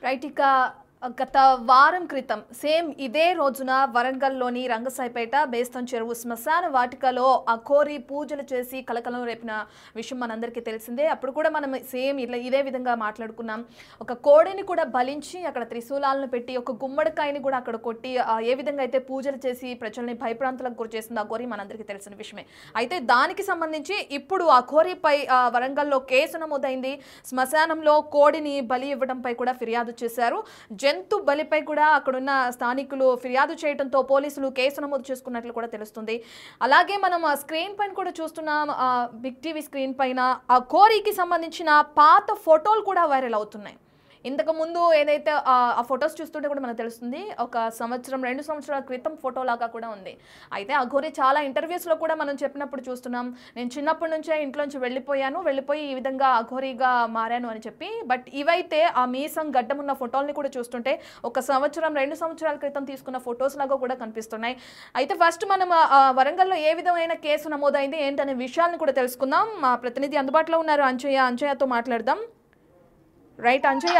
Right ఇక గత వారం క్రితం సేమ్ ఇదే రోజున వరంగల్లోని రంగసాయిపేట బేస్తం చెరువు శ్మశాన వాటికలో ఆ కోరి పూజలు చేసి కలకలం రేపిన విషయం మనందరికీ తెలిసిందే అప్పుడు కూడా మనం సేమ్ ఇలా ఇదే విధంగా మాట్లాడుకున్నాం ఒక కోడిని కూడా బలించి అక్కడ త్రిశూలాలను పెట్టి ఒక గుమ్మడికాయని కూడా అక్కడ కొట్టి ఆ, ఏ విధంగా అయితే పూజలు చేసి ప్రజల్ని భయప్రాంతులకు గురి చేసింది ఆ కోరి మనందరికీ తెలిసిన విషయమే అయితే దానికి సంబంధించి ఇప్పుడు ఆ కోరిపై ఆ, వరంగల్లో కేసు నమోదైంది శ్మశానంలో కోడిని బలి ఇవ్వడంపై కూడా ఫిర్యాదు చేశారు జంతు బలిపై కూడా అక్కడున్న స్థానికులు ఫిర్యాదు చేయడంతో పోలీసులు కేసు నమోదు చేసుకున్నట్లు కూడా తెలుస్తుంది అలాగే మనం ఆ స్క్రీన్ పైన కూడా చూస్తున్నాం ఆ, బిగ్ టీవీ స్క్రీన్ పైన ఆ కోరికి సంబంధించిన పాత ఫోటోలు కూడా వైరల్ అవుతున్నాయి ఇంతకు ముందు ఏదైతే ఆ ఆ ఫొటోస్ చూస్తుంటే కూడా మనకు తెలుస్తుంది ఒక సంవత్సరం రెండు సంవత్సరాల క్రితం ఫోటో లాగా కూడా ఉంది అయితే అఘోరి చాలా ఇంటర్వ్యూస్లో కూడా మనం చెప్పినప్పుడు చూస్తున్నాం నేను చిన్నప్పటి నుంచే ఇంట్లోంచి వెళ్ళిపోయాను వెళ్ళిపోయి ఈ విధంగా అఘోరిగా మారాను అని చెప్పి బట్ ఇవైతే ఆ మీసం గడ్డం ఉన్న ఫోటోల్ని కూడా చూస్తుంటే ఒక సంవత్సరం రెండు సంవత్సరాల క్రితం తీసుకున్న ఫొటోస్ లాగా కూడా కనిపిస్తున్నాయి అయితే ఫస్ట్ మనం ఆ, ఆ వరంగల్లో ఏ విధమైన కేసు నమోదైంది ఏంటనే విషయాలను కూడా తెలుసుకుందాం మా ప్రతినిధి అందుబాటులో ఉన్నారు అంజయ్య అంజయ్యతో మాట్లాడదాం రైట్ అంజయ్య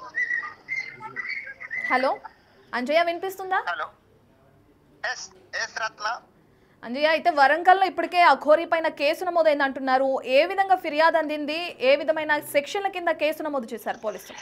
హలో అంజయ్య వినిపిస్తుందా hello yes yes Ratna Anjaiah అయితే వరంగల్లో ఇప్పటికే అఘోరి పైన కేసు నమోదైంది అంటున్నారు ఏ విధంగా ఫిర్యాదు అందింది ఏ విధమైన సెక్షన్ల కింద కేసు నమోదు చేశారు పోలీసులు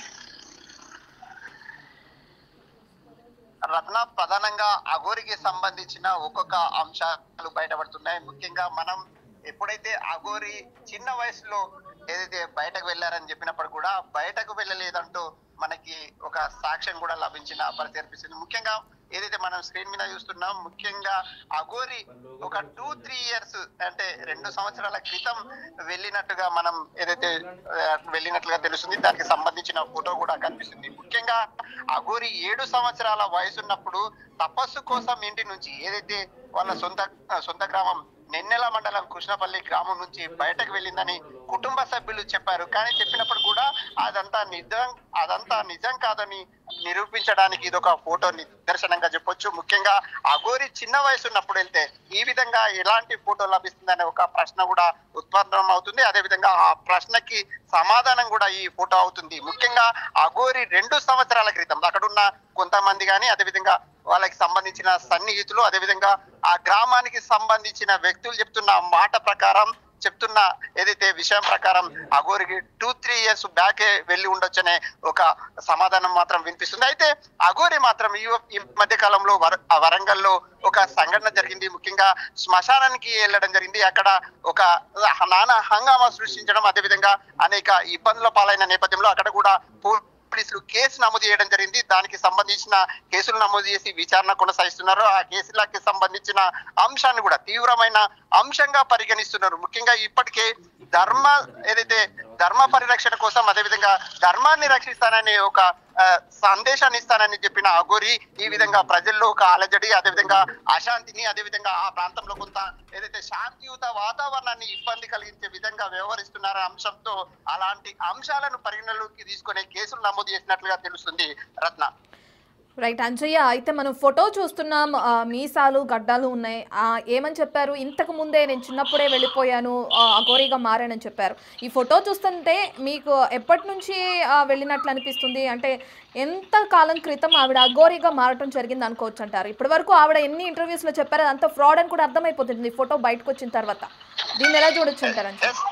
రత్న ప్రధానంగా అఘోరికి సంబంధించిన ఒక్కొక్క అంశాలు బయటపడుతున్నాయి ముఖ్యంగా మనం ఎప్పుడైతే అఘోరి చిన్న వయసులో ఏదైతే బయటకు వెళ్ళారని చెప్పినప్పుడు కూడా బయటకు వెళ్ళలేదంటూ మనకి ఒక సాక్ష్యం కూడా లభించిన పరిస్థితి కనిపిస్తుంది ముఖ్యంగా ఏదైతే మనం స్క్రీన్ మీద చూస్తున్నాం ముఖ్యంగా అఘోరి ఒక టూ త్రీ ఇయర్స్ అంటే రెండు సంవత్సరాల క్రితం వెళ్ళినట్టుగా మనం ఏదైతే ఆ, వెళ్ళినట్లుగా తెలుస్తుంది దానికి సంబంధించిన ఫోటో కూడా కనిపిస్తుంది ముఖ్యంగా అఘోరి ఏడు సంవత్సరాల వయసున్నప్పుడు తపస్సు కోసం ఇంటి నుంచి ఏదైతే వాళ్ళ సొంత సొంత గ్రామం నెన్నెల మండలం కృష్ణపల్లి గ్రామం నుంచి బయటకు వెళ్ళిందని కుటుంబ సభ్యులు చెప్పారు కానీ చెప్పినప్పుడు కూడా అదంతా నిజం అదంతా నిజం కాదని నిరూపించడానికి ఇది ఒక ఫోటో నిదర్శనంగా చెప్పొచ్చు ముఖ్యంగా అఘోరి చిన్న వయసు ఉన్నప్పుడు వెళ్తే ఈ విధంగా ఎలాంటి ఫోటో లభిస్తుందనే ఒక ప్రశ్న కూడా ఉత్పన్నం అవుతుంది అదే విధంగా ఆ ప్రశ్నకి సమాధానం కూడా ఈ ఫోటో అవుతుంది ముఖ్యంగా అఘోరి రెండు సంవత్సరాల క్రితం అక్కడున్న కొంతమంది కానీ అదేవిధంగా వాళ్ళకి సంబంధించిన సన్నిహితులు అదేవిధంగా ఆ గ్రామానికి సంబంధించిన వ్యక్తులు చెప్తున్న మాట ప్రకారం చెప్తున్న ఏదైతే విషయం ప్రకారం అఘోరికి టూ త్రీ ఇయర్స్ బ్యాకే వెళ్ళి ఉండొచ్చనే ఒక సమాధానం మాత్రం వినిపిస్తుంది అయితే అఘోరి మాత్రం ఈ ఈ మధ్య కాలంలో వర ఆ వరంగల్లో ఒక సంఘటన జరిగింది ముఖ్యంగా శ్మశానానికి వెళ్ళడం జరిగింది అక్కడ ఒక నానా హంగామా సృష్టించడం అదేవిధంగా అనేక ఇబ్బందుల పాలైన నేపథ్యంలో అక్కడ కూడా పో- పోలీసులు కేసు నమోదు చేయడం జరిగింది దానికి సంబంధించిన కేసులు నమోదు చేసి విచారణ కొనసాగిస్తున్నారు ఆ కేసులకి సంబంధించిన అంశాన్ని కూడా తీవ్రమైన అంశంగా పరిగణిస్తున్నారు ముఖ్యంగా ఇప్పటికే ధర్మ ఏదైతే ధర్మ పరిరక్షణ కోసం అదేవిధంగా ధర్మాన్ని రక్షిస్తానని ఒక ఆ, సందేశాన్ని ఇస్తానని చెప్పిన అఘోరి ఈ విధంగా ప్రజల్లో ఒక అలజడి అదేవిధంగా అశాంతిని అదేవిధంగా ఆ ప్రాంతంలో కొంత ఏదైతే శాంతియుత వాతావరణాన్ని ఇబ్బంది కలిగించే విధంగా వ్యవహరిస్తున్నారనే అంశంతో అలాంటి అంశాలను పరిగణలోకి తీసుకునే కేసులు నమోదు చేసినట్లుగా తెలుస్తుంది రత్న రైట్ అంజయ్య అయితే మనం ఫోటో చూస్తున్నాం ఆ, మీసాలు గడ్డాలు ఉన్నాయి ఆ, ఏమని చెప్పారు ఇంతకు ముందే నేను చిన్నప్పుడే వెళ్ళిపోయాను ఆ, అఘోరిగా మారానని చెప్పారు ఈ ఫోటో చూస్తుంటే మీకు ఎప్పటి నుంచి ఆ, వెళ్ళినట్లు అనిపిస్తుంది అంటే ఎంత కాలం క్రితం ఆవిడ అఘోరిగా మారటం జరిగింది అనుకోవచ్చు అంటారు ఇప్పటి వరకు ఆవిడ ఎన్ని ఇంటర్వ్యూస్లో చెప్పారో అదంతా ఫ్రాడ్ అని కూడా అర్థమైపోతుంది ఈ ఫోటో బయటకు వచ్చిన తర్వాత దీన్ని ఎలా చూడొచ్చు అంటారు అంజయ్య? ఎస్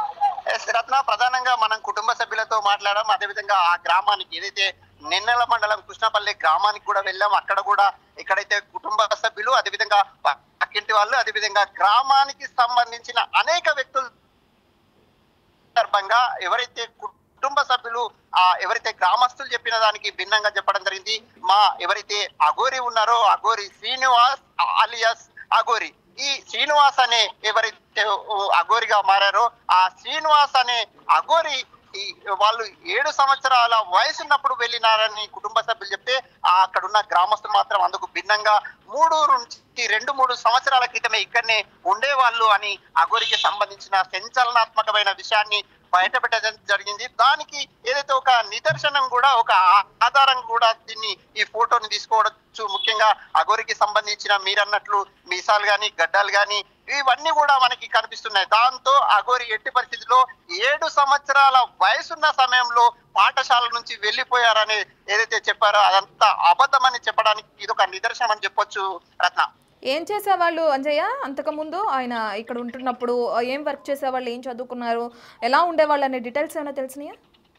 ఎస్ రత్న ప్రధానంగా మనం కుటుంబ సభ్యులతో మాట్లాడడం అదేవిధంగా ఆ గ్రామానికి ఏదైతే నిన్నెల మండలం కృష్ణపల్లి గ్రామానికి కూడా వెళ్ళాం అక్కడ కూడా ఎక్కడైతే కుటుంబ సభ్యులు అదేవిధంగా పక్కింటి వాళ్ళు అదేవిధంగా గ్రామానికి సంబంధించిన అనేక వ్యక్తులు సందర్భంగా ఎవరైతే కుటుంబ సభ్యులు ఆ ఎవరైతే గ్రామస్తులు చెప్పిన దానికి భిన్నంగా చెప్పడం జరిగింది మా ఎవరైతే అఘోరి ఉన్నారో అఘోరి శ్రీనివాస్ ఆలియస్ అఘోరి ఈ శ్రీనివాస్ అనే ఎవరైతే అఘోరిగా మారారో ఆ శ్రీనివాస్ అనే అఘోరి ఈ వాళ్ళు ఏడు సంవత్సరాల వయసు ఉన్నప్పుడు వెళ్ళినారని కుటుంబ సభ్యులు చెప్తే ఆ అక్కడున్న గ్రామస్తులు మాత్రం అందుకు భిన్నంగా మూడు నుంచి రెండు మూడు సంవత్సరాల క్రితమే ఇక్కడనే ఉండేవాళ్ళు అని అఘోరికి సంబంధించిన సంచలనాత్మకమైన విషయాన్ని బయటపెట్టడం జరిగింది దానికి ఏదైతే ఒక నిదర్శనం కూడా ఒక ఆ- ఆధారం కూడా దీన్ని ఈ ఫోటోని తీసుకోవచ్చు ముఖ్యంగా అఘోరికి సంబంధించిన మీరన్నట్లు మీసాలు గాని గడ్డాలు గాని ఇవన్నీ కూడా మనకి కనిపిస్తున్నాయి దాంతో అఘోరి ఎట్టి పరిస్థితిలో ఏడు సంవత్సరాల వయసున్న సమయంలో పాఠశాల నుంచి వెళ్ళిపోయారని ఏదైతే చెప్పారో అదంతా అబద్ధమని చెప్పడానికి ఇది ఒక నిదర్శనం అని చెప్పొచ్చు రత్న ఏం చేసేవాళ్ళు అంజయ్య అంతకుముందు ఆయన ఇక్కడ ఉంటున్నప్పుడు ఏం వర్క్ చేసేవాళ్ళు ఏం చదువుకున్నారు ఎలా ఉండేవాళ్ళు అనే డీటెయిల్స్ ఏమైనా తెలిసినాయా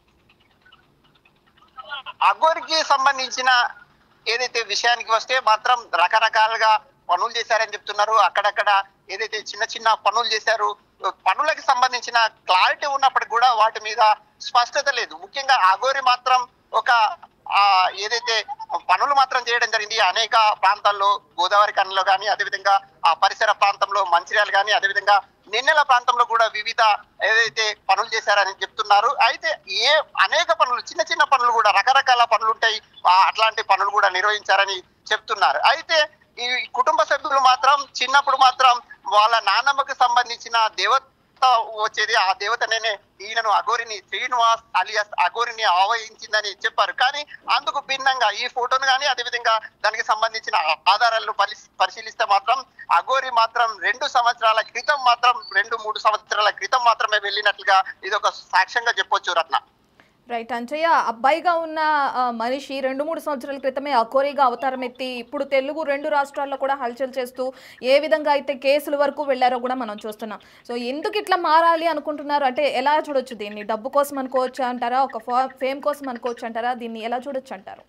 అఘోరికి సంబంధించిన ఏదైతే విషయానికి వస్తే మాత్రం రకరకాలుగా పనులు చేశారని చెప్తున్నారు అక్కడక్కడ ఏదైతే చిన్న చిన్న పనులు చేశారు పనులకు సంబంధించిన క్లారిటీ ఉన్నప్పటికీ కూడా వాటి మీద స్పష్టత లేదు ముఖ్యంగా అఘోరి మాత్రం ఒక ఆ ఏదైతే పనులు మాత్రం చేయడం జరిగింది అనేక ప్రాంతాల్లో గోదావరి కన్నులో కానీ అదేవిధంగా ఆ పరిసర ప్రాంతంలో మంచిర్యాల కానీ అదేవిధంగా నిన్నెల ప్రాంతంలో కూడా వివిధ ఏదైతే పనులు చేశారని చెప్తున్నారు అయితే ఏ అనేక పనులు చిన్న చిన్న పనులు కూడా రకరకాల పనులు ఉంటాయి ఆ అట్లాంటి పనులు కూడా నిర్వహించారని చెప్తున్నారు అయితే ఈ కుటుంబ సభ్యులు మాత్రం చిన్నప్పుడు మాత్రం వాళ్ళ నాన్నమ్మకి సంబంధించిన దేవత వచ్చేది ఆ దేవతనే ఈయనను అఘోరిని శ్రీనివాస్ అలియాస్ అఘోరిని ఆవహించిందని చెప్పారు కానీ అందుకు భిన్నంగా ఈ ఫోటోను కానీ అదేవిధంగా దానికి సంబంధించిన ఆధారాలను పరిశీ- పరిశీలిస్తే మాత్రం అఘోరి మాత్రం రెండు సంవత్సరాల క్రితం మాత్రం రెండు మూడు సంవత్సరాల క్రితం మాత్రమే వెళ్ళినట్లుగా ఇది ఒక సాక్ష్యంగా చెప్పొచ్చు రత్న రైట్ అంచయ్య అబ్బాయిగా ఉన్న ఆ, మనిషి రెండు మూడు సంవత్సరాల క్రితమే అకోరిగా అవతారం ఎత్తి ఇప్పుడు తెలుగు రెండు రాష్ట్రాల్లో కూడా హల్చల్ చేస్తూ ఏ విధంగా అయితే కేసుల వరకు వెళ్ళారో కూడా మనం చూస్తున్నాం సో ఎందుకు ఇట్లా మారాలి అనుకుంటున్నారు అంటే ఎలా చూడొచ్చు దీన్ని డబ్బు కోసం అనుకోవచ్చు అంటారా ఒక ఫేమ్ కోసం అనుకోవచ్చు అంటారా దీన్ని ఎలా చూడొచ్చు అంటారు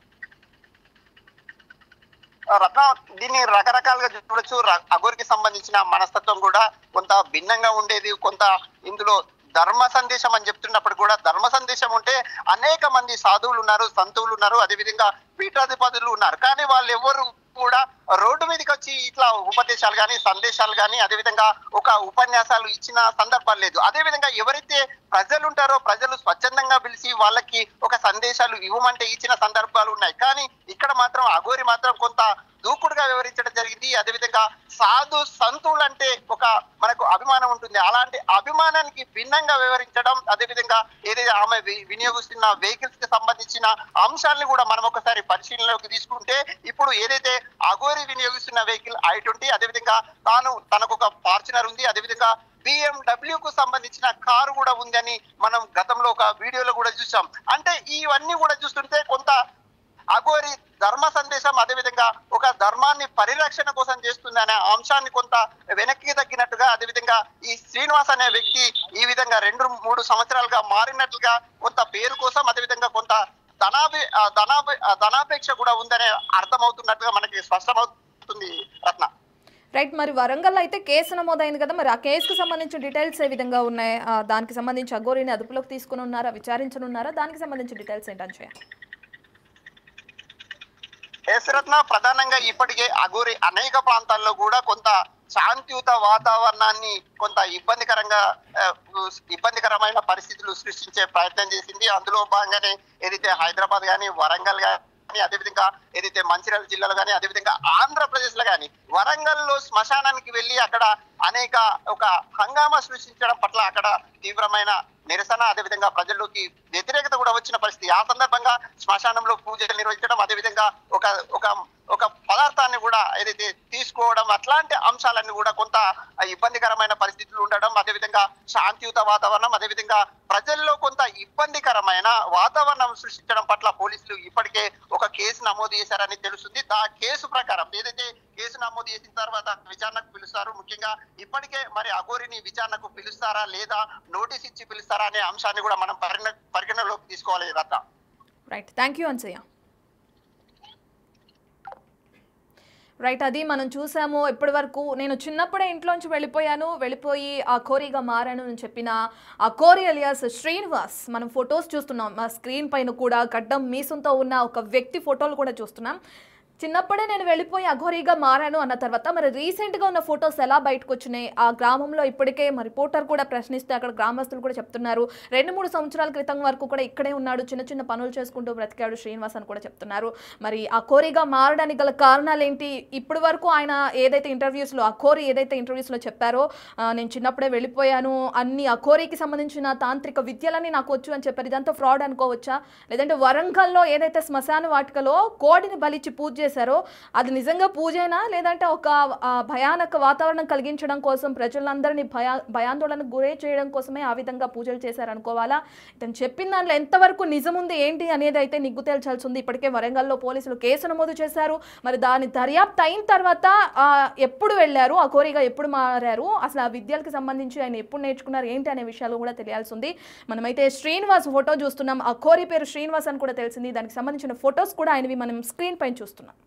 రత్న దీన్ని రకరకాలుగా చూడొచ్చు ర- అఘోరికి సంబంధించిన మనస్తత్వం కూడా కొంత భిన్నంగా ఉండేది కొంత ఇందులో ధర్మ సందేశం అని చెప్తున్నప్పుడు కూడా ధర్మ సందేశం ఉంటే అనేక మంది సాధువులు ఉన్నారు సంతువులు ఉన్నారు అదేవిధంగా పీఠాధిపతులు ఉన్నారు కానీ వాళ్ళు ఎవరు కూడా రోడ్డు మీదకి వచ్చి ఇట్లా ఉపదేశాలు కానీ సందేశాలు కానీ అదేవిధంగా ఒక ఉపన్యాసాలు ఇచ్చిన సందర్భాలు లేదు అదేవిధంగా ఎవరైతే ప్రజలు ఉంటారో ప్రజలు స్వచ్ఛందంగా పిలిచి వాళ్ళకి ఒక సందేశాలు ఇవ్వమంటే ఇచ్చిన సందర్భాలు ఉన్నాయి కానీ ఇక్కడ మాత్రం అఘోరి మాత్రం కొంత దూకుడుగా వివరించడం జరిగింది అదేవిధంగా సాధు సంతులు అంటే ఒక మనకు అభిమానం ఉంటుంది అలాంటి అభిమానానికి భిన్నంగా వివరించడం అదేవిధంగా ఏదైతే ఆమె వి- వినియోగిస్తున్న వెహికల్స్ కి సంబంధించిన అంశాలను కూడా మనం ఒకసారి పరిశీలనలోకి తీసుకుంటే ఇప్పుడు ఏదైతే అఘోరి వినియోగిస్తున్న వెహికల్ ఐ ట్వంటీ అదేవిధంగా తాను తనకు ఒక ఫార్చునర్ ఉంది అదేవిధంగా BMW కు సంబంధించిన కారు కూడా ఉందని మనం గతంలో ఒక వీడియోలో కూడా చూసాం అంటే ఇవన్నీ కూడా చూస్తుంటే కొంత అఘోరి ధర్మ సందేశం అదేవిధంగా ఒక ధర్మాన్ని పరిరక్షణ కోసం చేస్తుంది అనే అంశాన్ని కొంత వెనక్కి తగ్గినట్టుగా అదేవిధంగా ఈ శ్రీనివాస్ అనే వ్యక్తి ఈ విధంగా రెండు మూడు సంవత్సరాలుగా మారినట్లుగా కొంత పేరు కోసం అదేవిధంగా కొంత ధనాభి ఆ ధనాభి ఆ ధనాపేక్ష కూడా ఉందనే అర్థమవుతున్నట్టుగా మనకి స్పష్టమవుతుంది రత్న రైట్ మరి వరంగల్ అయితే కేసు నమోదైంది కదా మరి ఆ కేసుకు సంబంధించిన డీటెయిల్స్ ఏ విధంగా ఉన్నాయి ఆ, దానికి సంబంధించి అఘోరిని అదుపులోకి తీసుకుని ఉన్నారా విచారించనున్నారా దానికి సంబంధించిన డీటెయిల్స్ ఏంటి అంచయ్య రత్న ప్రధానంగా ఇప్పటికే అఘోరి అనేక ప్రాంతాల్లో కూడా కొంత శాంతియుత వాతావరణాన్ని కొంత ఇబ్బందికరంగా ఆ, ఇబ్బందికరమైన పరిస్థితులు సృష్టించే ప్రయత్నం చేసింది అందులో భాగంగానే ఏదైతే హైదరాబాద్ కానీ వరంగల్ కానీ అదేవిధంగా ఏదైతే మంచిర్యాల జిల్లాలో కానీ అదేవిధంగా ఆంధ్రప్రదేశ్ లో కానీ వరంగల్ లో శ్మశానానికి వెళ్ళి అక్కడ అనేక ఒక హంగామా సృష్టించడం పట్ల అక్కడ తీవ్రమైన నిరసన అదేవిధంగా ప్రజల్లోకి వ్యతిరేకత కూడా వచ్చిన పరిస్థితి ఆ సందర్భంగా శ్మశానంలో పూజలు నిర్వహించడం అదేవిధంగా ఒక ఒక ఒక పదార్థాన్ని కూడా ఏదైతే తీసుకోవడం అట్లాంటి అంశాలన్నీ కూడా కొంత ఇబ్బందికరమైన పరిస్థితులు ఉండడం అదేవిధంగా శాంతియుత వాతావరణం అదేవిధంగా ప్రజల్లో కొంత ఇబ్బందికరమైన వాతావరణం సృష్టించడం పట్ల పోలీసులు ఇప్పటికే ఒక కేసు నమోదు చేశారని తెలుస్తుంది ఆ కేసు ప్రకారం ఏదైతే కేసు నమోదు చేసిన తర్వాత విచారణకు పిలుస్తారు ముఖ్యంగా ఇప్పటికే మరి అఘోరిని విచారణకు పిలుస్తారా లేదా నోటీస్ ఇచ్చి పిలుస్తారా అనే అంశాన్ని కూడా మనం పరిగణ పరిగణలోకి తీసుకోవాలి రత్న రైట్ థ్యాంక్ యూ అన్సయ్య రైట్ అది మనం చూసాము ఇప్పటి వరకు నేను చిన్నప్పుడే ఇంట్లోంచి వెళ్ళిపోయాను వెళ్ళిపోయి ఆ కోరిగా మారాను అని చెప్పిన ఆ కోరి అలియాస్ శ్రీనివాస్ మనం ఫొటోస్ చూస్తున్నాం మా స్క్రీన్ పైన కూడా గడ్డం మీసంతో ఉన్న ఒక వ్యక్తి ఫోటోలు కూడా చూస్తున్నాం చిన్నప్పుడే నేను వెళ్ళిపోయి అఘోరీగా మారాను అన్న తర్వాత మరి రీసెంట్గా ఉన్న ఫొటోస్ ఎలా బయటకు వచ్చినాయి ఆ గ్రామంలో ఇప్పటికే మా రిపోర్టర్ కూడా ప్రశ్నిస్తే అక్కడ గ్రామస్తులు కూడా చెప్తున్నారు రెండు మూడు సంవత్సరాల క్రితం వరకు కూడా ఇక్కడే ఉన్నాడు చిన్న చిన్న పనులు చేసుకుంటూ బ్రతికాడు శ్రీనివాస్ అని కూడా చెప్తున్నారు మరి ఆ కోరిగా మారడానికి గల కారణాలు ఏంటి ఇప్పటి వరకు ఆయన ఏదైతే ఇంటర్వ్యూస్లో ఆ కోరి ఏదైతే ఇంటర్వ్యూస్లో చెప్పారో ఆ, నేను చిన్నప్పుడే వెళ్ళిపోయాను అన్ని ఆ కోరికి సంబంధించిన తాంత్రిక విద్యలన్నీ నాకు వచ్చు అని చెప్పారు ఇదంతా ఫ్రాడ్ అనుకోవచ్చా లేదంటే వరంగల్లో ఏదైతే శ్మశాన వాటికలో కోడిని బలిచ్చి పూజ చేసి చేశారో అది నిజంగా పూజేనా లేదంటే ఒక ఆ, భయానక వాతావరణం కలిగించడం కోసం ప్రజలందరినీ భయా భయాందోళనకు గురే చేయడం కోసమే ఆ విధంగా పూజలు చేశారనుకోవాలా ఇతను చెప్పిన దాంట్లో ఎంతవరకు నిజం ఉంది ఏంటి అనేది అయితే నిగ్గు తేల్చాల్సి ఉంది ఇప్పటికే వరంగల్లో పోలీసులు కేసు నమోదు చేశారు మరి దాని దర్యాప్తు అయిన తర్వాత ఆ, ఎప్పుడు వెళ్ళారు ఆ కోరిగా ఎప్పుడు మారారు అసలు ఆ విద్యలకు సంబంధించి ఆయన ఎప్పుడు నేర్చుకున్నారు ఏంటి అనే విషయాలు కూడా తెలియాల్సి ఉంది మనమైతే శ్రీనివాస్ ఫోటో చూస్తున్నాం ఆ కోరి పేరు శ్రీనివాస్ అని కూడా తెలిసింది దానికి సంబంధించిన ఫొటోస్ కూడా ఆయనవి మనం స్క్రీన్ పైన చూస్తున్నాం